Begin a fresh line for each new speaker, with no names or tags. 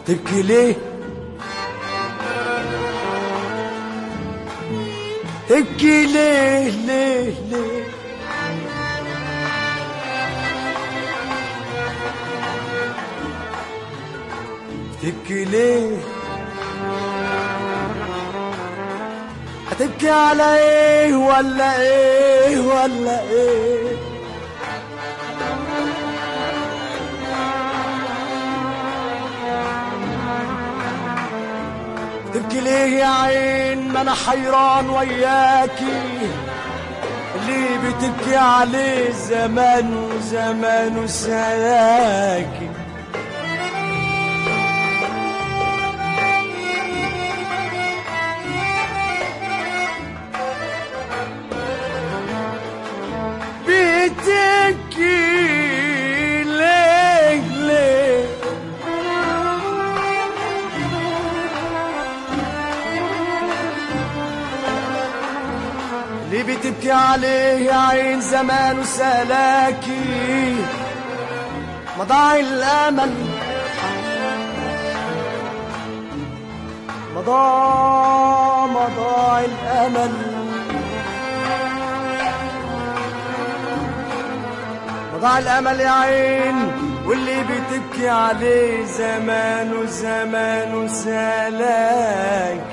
تبكي ليه تبكي ليه ليه ليه تبكي ليه هتبكي على ايه ولا ايه ولا ايه تبكي ليه يا عين ما انا حيران وياكي اللي بتبكي عليه زمان وزمان وسلاكي بتبكي ليه ليه اللي بتبكي عليه يا عين زمان وسلاكي مضاع الامل مضى مضاع الامل مضاع الامل يا عين واللي بتبكي عليه زمان وزمان وسلاكي